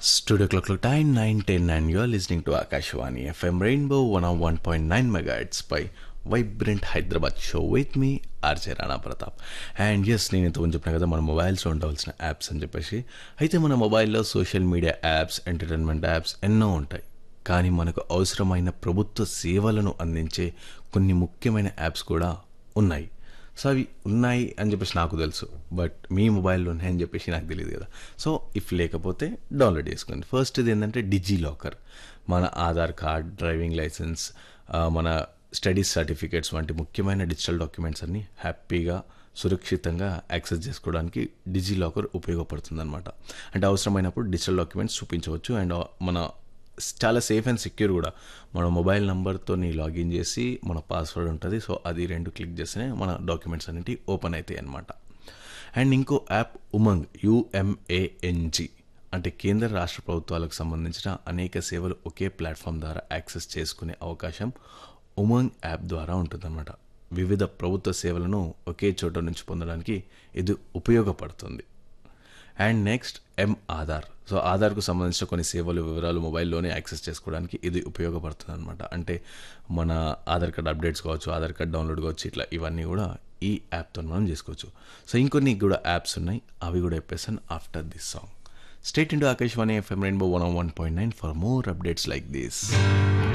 Studio clock clock time 9:10 and you're listening to Akashwani FM Rainbow 101.9 megahertz by vibrant Hyderabad show with me RJ Rana Pratap and yes నేను ఇంతకుముందు చెప్పిన కదా మన మొబైల్స్లో ఉండవలసిన apps అని చెప్పేసి అయితే మన మొబైల్లో social media apps entertainment apps ఎన్నో ఉంటాయి కానీ మనకు అవసరమైన ప్రభుత్వ సేవలను అందించే కొన్ని ముఖ్యమైన యాప్స్ కూడా ఉన్నాయి సో అవి ఉన్నాయి అని చెప్పేసి నాకు తెలుసు బట్ మీ మొబైల్లో ఉన్నాయని చెప్పేసి నాకు తెలియదు కదా సో ఇఫ్ లేకపోతే డౌన్లోడ్ చేసుకోండి ఫస్ట్ ఇది ఏంటంటే డిజీ లాకర్ మన ఆధార్ కార్డ్ డ్రైవింగ్ లైసెన్స్ ఆ, మన స్టడీస్ సర్టిఫికేట్స్ వంటి ముఖ్యమైన డిజిటల్ డాక్యుమెంట్స్ అన్ని హ్యాపీగా సురక్షితంగా యాక్సెస్ చేసుకోవడానికి డిజీ లాకర్ ఉపయోగపడుతుంది అనమాట అంటే అవసరమైనప్పుడు డిజిటల్ డాక్యుమెంట్స్ చూపించవచ్చు అండ్ మన చాలా సేఫ్ అండ్ సెక్యూర్ కూడా మన మొబైల్ నెంబర్తో లాగిన్ చేసి మన పాస్వర్డ్ ఉంటుంది సో అది రెండు క్లిక్ చేస్తేనే మన డాక్యుమెంట్స్ అనేవి ఓపెన్ అవుతాయి అనమాట అండ్ ఇంకో యాప్ ఉమంగ్ యుఎంఏఎన్జి అంటే కేంద్ర రాష్ట్ర ప్రభుత్వాలకు సంబంధించిన అనేక సేవలు ఒకే ప్లాట్ఫామ్ ద్వారా యాక్సెస్ చేసుకునే అవకాశం ఉమంగ్ యాప్ ద్వారా ఉంటుందన్నమాట వివిధ ప్రభుత్వ సేవలను ఒకే చోట నుంచి పొందడానికి ఇది ఉపయోగపడుతుంది and next M Aadhaar so ఆధార్కు సంబంధించిన కొన్ని సేవలు వివరాలు మొబైల్లోనే యాక్సెస్ చేసుకోవడానికి ఇది ఉపయోగపడుతుంది అనమాట అంటే మన ఆధార్ కార్డ్ అప్డేట్స్ కావచ్చు ఆధార్ కార్డ్ డౌన్లోడ్ కావచ్చు ఇట్లా ఇవన్నీ కూడా ఈ యాప్తో మనం చేసుకోవచ్చు సో ఇంకొన్ని కూడా యాప్స్ ఉన్నాయి అవి కూడా చెప్పేసాను after this song state into Akashvani FM Rainbow one one point nine for more updates like this